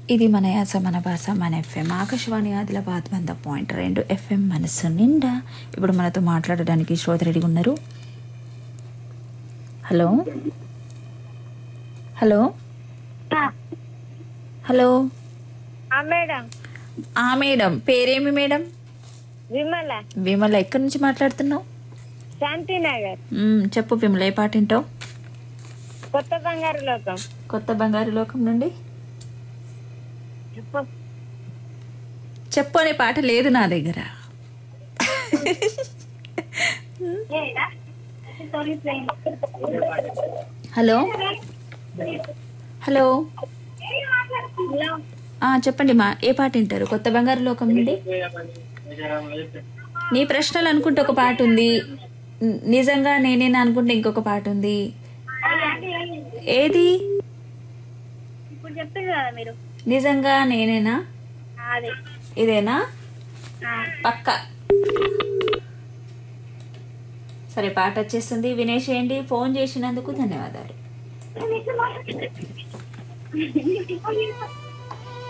ఇది మన యాస మన భాష మన ఎఫ్ఎం ఆకాశవాణి ఆదిలాబాద్ వంద పాయింట్ రెండు ఎఫ్ఎం మనసు నిండా ఇప్పుడు మనతో మాట్లాడడానికి శ్రోత రెడీగా ఉన్నారు హలో హలో హలో మేడం ఆ మేడం పేరేమి మేడం విమల విమల ఎక్కడి నుంచి మాట్లాడుతున్నావు శాంతినగర్ మ్మ్, చెప్పు విమల ఏ పాట వింటావు కొత్త బంగారు లోకం కొత్త బంగారు లోకం నుండి చెప్పు. చెప్పు అనే పాట లేదు నా దగ్గర హలో హలో ఆ, చెప్పండి మా ఏ పాట వింటారు కొత్త బంగారు లోకం నుండి నీ ప్రశ్నలు అనుకుంటే ఒక పాట ఉంది ని- నిజంగా నేనేనా అనుకుంటే ఇంకొక పాట ఉంది ఏది ఇప్పుడు చెప్పారు కదా మీరు నిజంగా నేనేనా అదే ఇదేనా పక్క సరే పాట వచ్చేస్తుంది వినేసేయండి ఫోన్ చేసినందుకు ధన్యవాదాలు